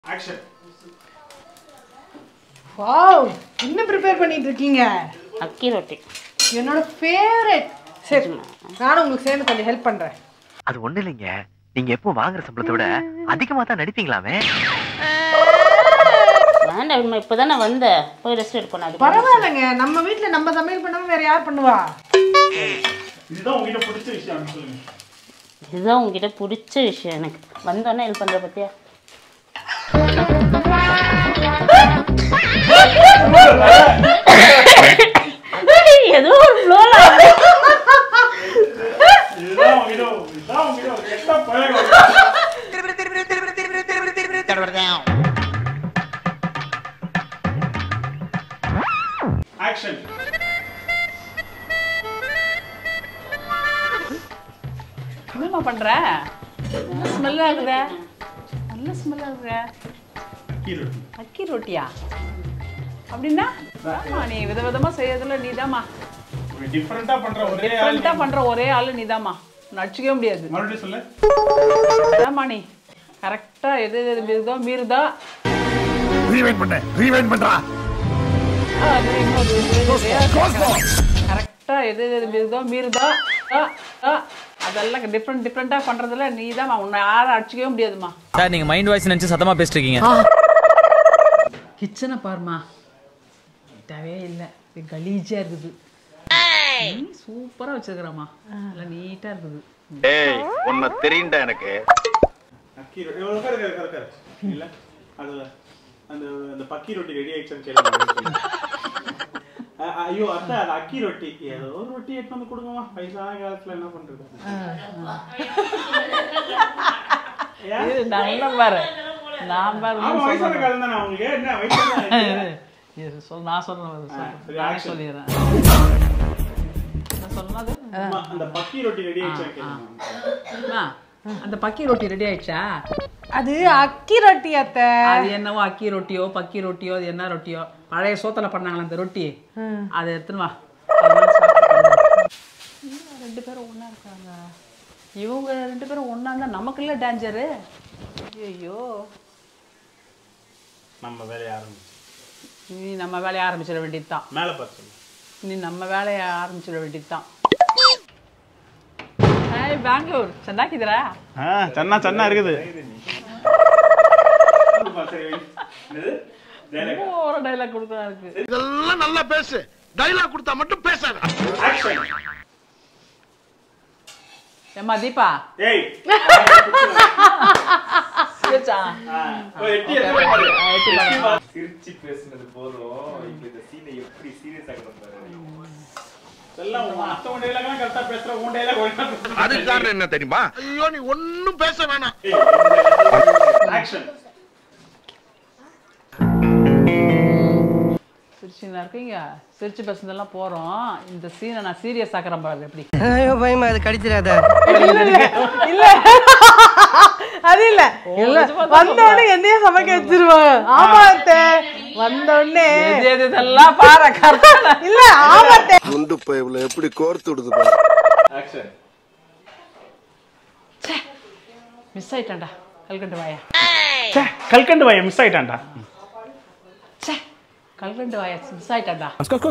Action wow என்ன prepare பண்ணிட்டு இருக்கீங்க அக்கி ரொட்டி என்னோட ஃபேவரட் சரி நானும் உங்களுக்கு சேர்ந்து கொஞ்சம் ஹெல்ப் பண்றேன் அது ஒண்ணு இல்லைங்க நீங்க எப்போ வாங்குற சம்பளத்தை விட அதிகமா தான் நடிப்பீங்களாமே வேண்டாம் இம்மா இப்போ தானே வந்த போய் ரெஸ்ட் எடுக்கணும் அது பரவாயில்லைங்க நம்ம வீட்ல நம்ம சமையல் பண்ணாம வேற யார் பண்ணுவா இதுதான் உங்ககிட்ட பிடிச்ச விஷயம் அப்படின்னு சொல்லுங்க இதுதான் உங்ககிட்ட பிடிச்ச விஷயம் எனக்கு வந்தோடனே ஹெல்ப் பண்ணுற பத்தியா ஏதோ ஒரு ஃப்ளோல இதுதான் உங்ககிட்ட இதுதான் உங்ககிட்ட ஒரு கெட்ட பழக்கம் ஆக்ஷன் என்னம்மா பண்ற நல்ல ஸ்மெல்லா இருக்குதே நல்ல ஸ்மெல்லா இருக்குதே ஹீரோ அக்கி ரொட்டியா அப்படின்னா ஆமா நீ விதவிதமா செய்யறதுல நீதாம்மா ஒரு டிஃபரெண்டா பண்ற ஒரே ஆள் டிஃப்ரெண்டா பண்ற ஒரே ஆளு நீதாம்மா நடிச்சுக்கவே முடியாது மறுபடியும் சொல்லு அதாம்மா நீ கரெக்டா எது எது மீறுதோ மீறுதோ ரீவைண்ட் பண்ண ரீவைண்ட் பண்றா கரெக்டா எது எது மீறுதோ மீறுதோ ஆ, ஆ, அதெல்லாம் டிஃப்ரெண்ட் டிஃப்ரெண்டா பண்றதுல நீதாம்மா உன்னை யாரும் அடிச்சுக்கவே முடியாதும்மா சார் நீங்க மைண்ட் வாய்ஸ் நினைச்சு சத்தமா பேசிட்டு இருக்கீங்க கிச்சனை பாருமா நீட்டாவே இல்லை இது கலீஜா இருக்குது நீ சூப்பரா வச்சிருக்கிறம்மா நல்லா நீட்டா இருக்குது டேய் உன்னை தெரியும்டா எனக்கு அக்கி ரொட்டி ஒரு உட்காரு, உட்காரு, உட்காரு, உட்காரு. இல்ல அது அந்த அந்த பக்கி ரொட்டி ரெடி ஆயிடுச்சுன்னு கேளுங்க அ- ஐயோ அத்தை அது அக்கி ரொட்டி ஏதோ ஒரு ரொட்டி எடுத்து வந்து கொடுங்கம்மா வயசான காலத்துல என்ன பண்றது ஏன்? இது நல்ல பாரு நான் பாரு ஆமா வயசான காலம் தானே அவங்களுக்கு என்ன வயசான இது சொல் நான் சொல்றேன் சரி, நான் action. சொல்லிடுறேன் நான் சொன்னது அம்மா, அந்த பக்கி ரொட்டி ரெடி ஆயிடுச்சுன்னு கேளுங்க அம்மா, அந்த பக்கி ரொட்டி ரெடி ஆயிடுச்சா அது அக்கி ரொட்டி அத்தை அது என்னவோ அக்கி ரொட்டியோ பக்கி ரொட்டியோ அது என்ன ரொட்டியோ பழைய சோத்துல பண்ணாங்களா அந்த ரொட்டி அதை எடுத்துன்னு வா அதெல்லாம் சாப்பிட்டு இவங்க ரெண்டு பேரும் ஒண்ணா இருக்காங்க இவங்க ரெண்டு பேரும் ஒண்ணா இருந்தா நமக்கு இல்ல டேஞ்சரு ஐயோ நம்ம வேலையை ஆரம்பிச்சு நீ நம்ம வேலையை ஆரம்பிச்சிட வேண்டியதுதான் மேல பார்த்து சொல்லு நீ நம்ம வேலையை ஆரம்பிச்சிட வேண்டியதுதான் ஹாய் பெங்களூர் ಚೆನ್ನಾಗಿದ್ದೀರಾ ஆ சன்னா சன்னா இருக்குது சரி, என்னது? dialogue. ஒரு டைலாக் கொடுக்குறா இருக்கு இதெல்லாம் நல்லா பேசு டைலாக் கொடுத்தா மட்டும் பேசாத Action. ஏம்மா தீபா ஏய் சிரிச்சா? ஆ, ஒரு எட்டி எடுத்து பாரு. எட்டி பாரு. சிரிச்சு பேசுனது போதும் இப்ப இந்த சீனை எப்படி சீரியஸ் ஆகணும் பாரு எல்லாம் உன் மத்தவன் dialogue எல்லாம் correct ஆ பேசுற, உன் dialogue ஒழுங்கா பேசுற. அதுக்கு காரணம் என்ன தெரியுமா ஐயோ நீ ஒன்னும் பேச வேணாம் ஏய், Action. சிரிச்சுன்னா இருக்கீங்க சிரிச்சு பேசுனதெல்லாம் போறோம் இந்த சீனை நான் சீரியஸ் ஆக்குறேன் பாரு எப்படி ஐயோ பயமா அது கடிச்சிடாத இல்ல அது இல்ல இல்ல வந்த உடனே என்னைய சமைக்க வச்சிருவாங்க ஆமா அத்தை வந்த உடனே எது எது இதெல்லாம் பாரு கரெக்டா இல்ல ஆமா அத்தை குண்டு பைப்ல எப்படி கோர்த்து விடுது பாரு ஆக்ஷன் மிஸ் ஆயிட்டான்டா கல்கண்டு வாயா ச்சே, கல்கண்டு வாயை மிஸ் ஆயிட்டான்டா ச்சே கல்கண்டு வாயா மிஸ் ஆயிட்டான்டா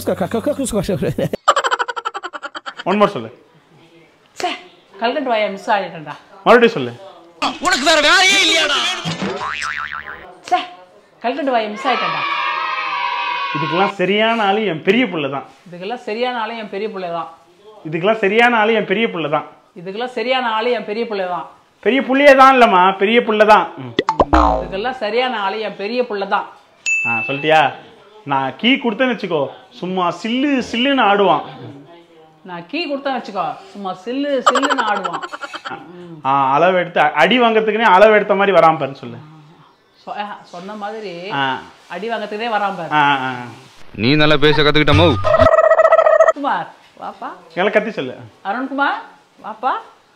ஒன் மோர் சொல்லு ச்சே கல்கண்டு வாயா மிஸ் ஆயிட்டான்டா மறுபடியும் சொல்லு உனக்கு வேற வேலையே இல்லையாடா ச்சே கல்கண்டு வாயா மிஸ் ஆயிட்டான்டா இதுக்கெல்லாம் சரியான ஆளு என் பெரிய புள்ள தான் இதுக்கெல்லாம் சரியான ஆளு என் பெரிய பிள்ளை தான் இதுக்கெல்லாம் சரியான ஆளு என் பெரிய புள்ள தான் இதுக்கெல்லாம் சரியான ஆளு என் பெரிய பிள்ளை தான் பெரிய புள்ளையே தான் இல்லம்மா பெரிய புள்ள தான் ம். இதுக்கெல்லாம் சரியான ஆளு என் பெரிய பிள்ளை தான் ஆ சொல்லிட்டியா நான் கீ கொடுத்தேன்னு வச்சுக்கோ சும்மா சில்லு சில்லுன்னு ஆடுவான் நான் கீ கொடுத்தேன் வச்சுக்கோ சும்மா சில்லு சில்லுன்னு ஆடுவான் ஆ அளவு எடுத்து அ- அடி வாங்கறதுக்குனே அளவு எடுத்த மாதிரி வராம பாருன்னு சொல்லு சொ- ஆஹ், சொன்ன மாதிரி ஆ அடி வாங்கத்துக்கே வராம பாரு ஆ ஆ நீ நல்லா பேச கத்துக்கிட்டமோ குமார் வாப்பா எல்லாம் கத்தி சொல்லு அருண்குமார் வாப்பா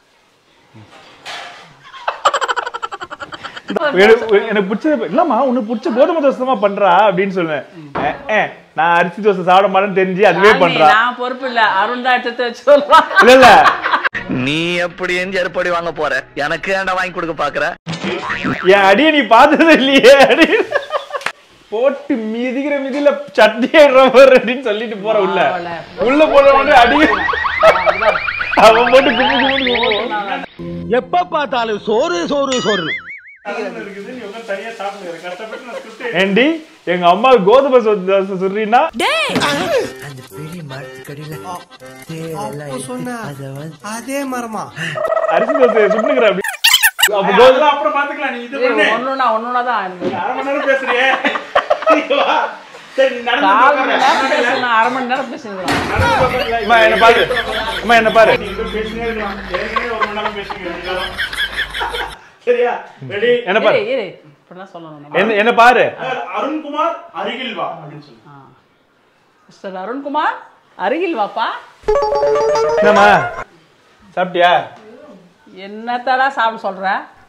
எனக்கு எனக்கு பிடிச்சது இல்லம்மா உனக்கு பிடிச்ச கோதுமை தோசை தான் பண்றா அப்படின்னு சொல்லுவேன் அஹ், அஹ், நான் அரிசி தோசை சாப்பிட மாட்டேன்னு தெரிஞ்சு அதுவே ராணி, பண்றா நான் பொறுப்பு இல்ல அருண் தான் எடுத்து வச்சு சொல்றான் இல்ல இல்ல நீ எப்படி எந்த ஏற்பாடு வாங்க போற எனக்கு ஏன்டா வாங்கி கொடுக்க பாக்குற என் அடியை நீ பார்த்தது இல்லையே அடி போட்டு மிதிக்கிற மிதியில சட்னி ரப்பர் அப்படின்னு சொல்லிட்டு போற உள்ள உள்ள போன உடனே அடி அவன் போட்டு கும்பு கும்பு கும்பு எப்ப பார்த்தாலும் சோறு சோறு சோறு இருக்குது நீ உட்காந்து தனியா சாப்பிடுங்க கஷ்டப்பட்டு நான் script ஏண்டி எங்க அம்மா கோதுமை சொ- தோசை சுடுறீன்னா அந்த பெரிய மரத்துக்கடியில தேவையெல்லாம் எடுத்து அதை வந்து அதே மரமா அரிசி தோசை சுட்டுக்கிற அப்படி அப்ப ஏய், கோதுமை அதெல்லாம் அப்புறம் பாத்துக்கலாம் நீ இது பண்ணு ஒண்ணுனா ஒண்ணுனா தான் எனக்கு நீ அரை மணி நேரம் பேசுறியே இங்க வா. சரி நீ நடந்து கால் மணி நேரம் உட்காரு. பேசணும் அரை மணி நேரம் பேசிருக்கிறோம் நடந்து உட்காரு. அம்மா என்ன பாரு அம்மா என்ன பாரு நீ இன்னும் பேசினே இருக்கலாம் ஏற்கனவே ஒரு மணி நேரம் பேசுங்க ரெண்டு பேரும். சரியா ரெடி என்ன பாரு இரு, இரு இப்படிதான் சொல்லணும் நம்ம. என்ன என்ன பாரு அருண்குமார் அருகில் வா அப்படின்னு சொல்லு மிஸ்டர் அருண்குமார் அருகில் வாப்பா என்னம்மா சாப்பிட்டியா என்னத்தடா சாப்பிட சொல்ற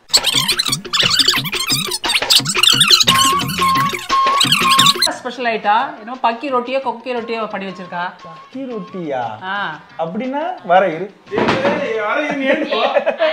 ஸ்பெஷல் ஐட்டா என்னமோ பக்கி ரொட்டியோ கொக்கி ரொட்டியோ பண்ணி வச்சிருக்கா டீ ரொட்டியா ஆ அப்படின்னா வர இரு ஏய், யாரை நீ ஏன் போ?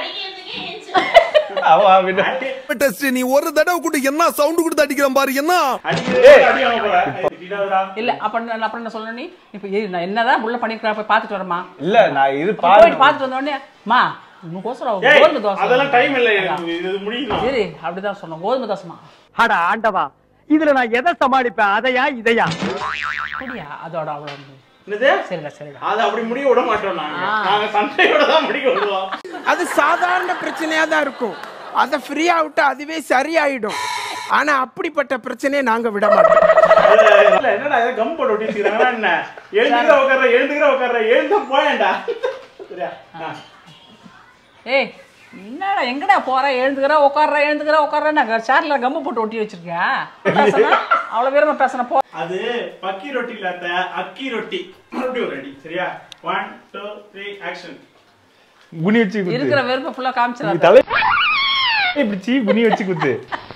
அவ பின்ன டெஸ்ட் நீ ஒரு தடவை கூட என்ன சவுண்ட் கொடுத்து அடிக்கிறான் பாரு என்ன அடிக்கிறதே அடி வாங்க போற. ஏய், திட்டாதடா. இல்ல அப்ப நான் அப்புறம் என்ன சொல்லணும் நீ இப்போ ஏய், நான் என்னதான் உள்ள பண்ணிருக்கா போய் பார்த்துட்டு வரமா இல்ல நான் இது போயிட்டு பாரு பார்த்துட்டு வந்த உடனே மா உனக்கோசரம் ஏய், கோதுமை தோசை அதெல்லாம் டைம் இல்ல எனக்கு இது முடியணும் சரி அப்படிதான் சொன்னோம் கோதுமை தோசைமா அட ஆண்டவா இதுல நான் எதை சமாளிப்பேன் அதையா இதையா அப்படியா அதோட அவ்வளவு என்னது சரிடா சரிடா அதை அப்படி முடிய விட மாட்டோம் நாங்க நாங்க சண்டையோட தான் முடிக்க விடுவோம் அது சாதாரண பிரச்சனையா தான் இருக்கும் அதை ஃப்ரீயா விட்டா அதுவே சரியாயிடும் ஆனா அப்படிப்பட்ட பிரச்சனையை நாங்க விட மாட்டோம் இல்ல என்னடா இதை கம் போட்டு ஒட்டிருக்காங்க என்ன எழுந்துக்கிற உட்கார்ற எழுந்துக்கிற உட்கார்ற எழுந்து போயேன்டா சரியா ஆ. ஏய் என்னடா எங்கடா போற எழுந்துக்கிற உட்கார்ற எழுந்துக்கிற உட்கார்ற நான் சேர்ல கம்மு போட்டு ஒட்டி வச்சிருக்கேன் பேசுனா அவ்வளவு பேரமா பேசுன போ அது பக்கி ரொட்டி இல்லாத அக்கி ரொட்டி மறுபடியும் ஒரு அடி சரியா ஒன் டூ த்ரீ ஆக்ஷன் குனி வச்சு குத்து இருக்கிற வெறுப்பை ஃபுல்லா நீ காமிச்சிடாத தலை இப்படி சீ குனி வச்சு குத்து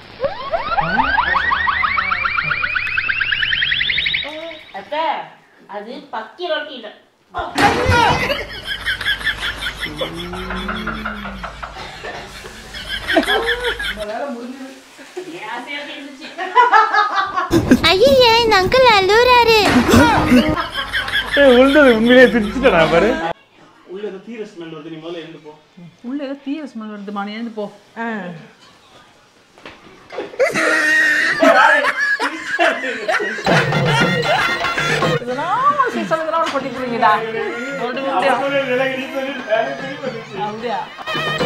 அத்தை அது பக்கி ரொட்டி இல்ல. ஐயா இந்த அங்கிள் அழுறாரு ஏய் உழுந்தது உண்மையிலேயே சிரிச்சுட்டேன் நான் பாரு உள்ள ஏதோ தீர ஸ்மெல் வருது நீ முதல்ல எழுந்து போ உள்ள ஏதோ தீய ஸ்மெல் வருதுமா நீ எழுந்து போ இதெல்லாம் சீசன் இதெல்லாம் கொட்டிக்கிறீங்கடா அப்புறம் விலகி சொல்லி அப்படியா